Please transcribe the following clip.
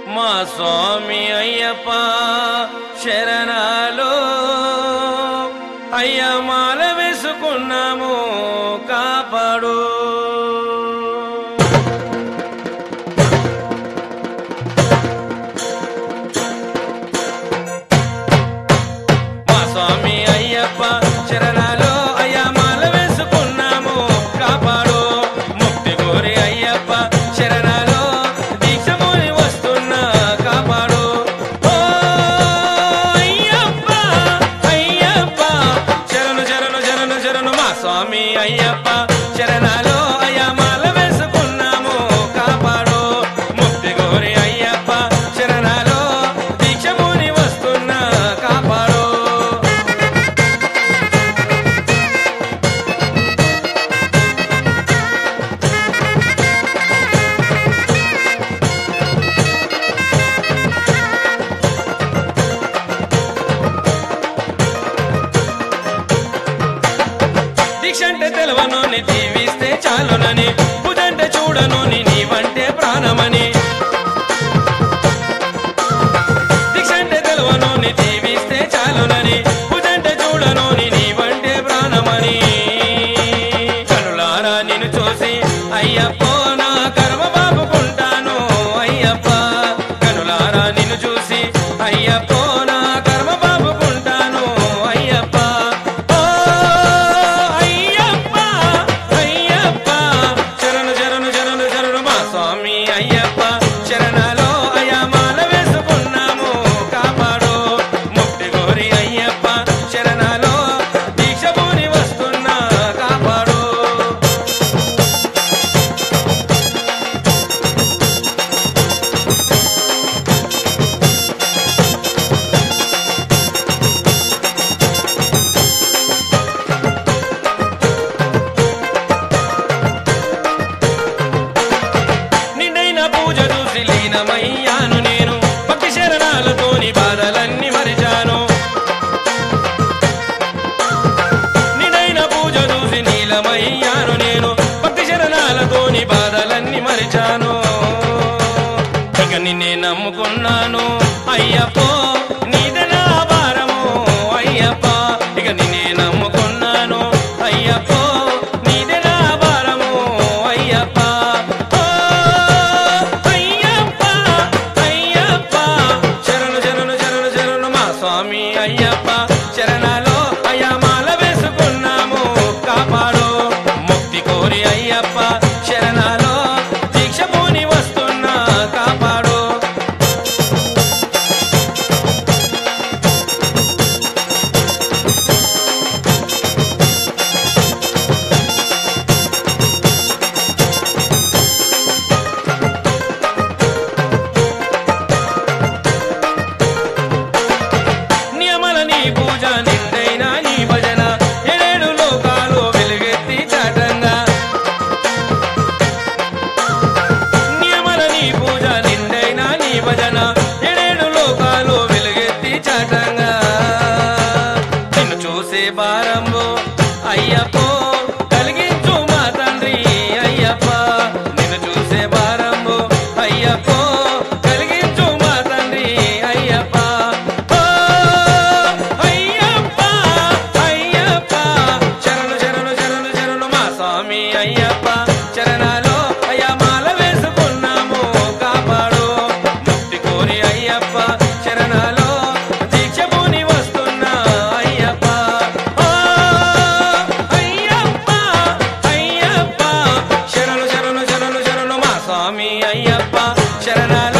మా స్వామి అయ్యప్ప శరణాలు అయ్య మాల వేసుకున్నాము కాపాడు మా స్వామి అయ్యప్ప శరణాలు అయ్య మాల వేసుకున్నాము కాపాడు ముక్తి కోరి అయ్యప్ప శరణాలు దీక్షముని వస్తున్నా కాపాడు ఓ అయ్యప్ప అయ్యప్ప శరణు శరణు శరణు శరణు మా స్వామి అయ్యప్ప శరణాలు అయ్య మాల వేసుకున్నాము కాపాడు ముక్తి కోరి అయ్యప్ప శరణాలు దీక్షముని వస్తున్నా కాపాడు దీక్ష అంటే తెలవనోని దీవిస్తే చాలునని పూజంటే చూడనోని నీవంటే ప్రాణమని దీక్ష అంటే తెలవనోని దీవిస్తే చాలునని పూజంటే చూడనోని నీవంటే ప్రాణమని కనులారా నిన్ను చూసి అయ్యప్పో నా కర్మ బాపుకుంటాను అయ్యప్ప కనులారా నిన్ను చూసి అయ్యప్పో నా కర్మ బాపుకుంటాను అయ్యప్ప ఓ అయ్యప్ప అయ్యప్ప శరణు శరణు శరణు శరణు మా స్వామి అయ్యప్ప శరణాలో అయ్యమాల వేసుకున్నాము కాపాడు ముక్తి కోరి అయ్యప్ప శరణాలో దీక్ష పూని వస్తున్నా కాపాడు నిండైన పూజ చూసి లీనమయ్యాను నేను భక్తి శరణాలతోని బాధలన్నీ మరిచాను నిండైన పూజ చూసి నీలమయ్యాను నేను భక్తి శరణాలతోని బాధలన్నీ మరిచాను ఇక నిన్నే నమ్ముకున్నాను అయ్యప్పో నీదే నా భారము అయ్యప్ప ఇక నిన్నే నమ్ముకున్నాను అయ్యప్పో నీదే నా భారము అయ్యప్ప ఓ అయ్యప్ప అయ్యప్ప శరణు శరణు శరణు శరణు మా స్వామి అయ్యప్ప శరణాలో అయ్యమాల వేసుకున్నాము కాపాడు ముక్తి కోరి అయ్యప్ప శరణాలో దీక్ష పూని వస్తున్నా కాపాడు నియమల నీ పూజ నిండైన నీ భజన ఏడేడు లోకాలు వెలుగెత్తి చాటంగా నియమల నీ పూజ నిండైన నీ భజన ఏడేడు లోకాలు వెలుగెత్తి చాటంగా నిన్ను చూసే భారంబు అయ్యప్పో కలిగించు మా తండ్రి అయ్యప్ప నిన్ను చూసే భారంబు అయ్యప్పో కలిగించు మా తండ్రి అయ్యప్ప ఓ అయ్యప్ప అయ్యప్ప శరణు శరణు శరణు శరణు మా స్వామి అయ్యప్ప చరణాలో అయ్యమాల వేసుకున్నాము కాపాడు ముక్తి కోరి అయ్యప్ప శరణాలో దీక్ష పూని వస్తున్నా అయ్యప్ప ఓ అయ్యప్ప అయ్యప్ప శరణు శరణు శరణు శరణు మా స్వామి అయ్యప్ప శరణాల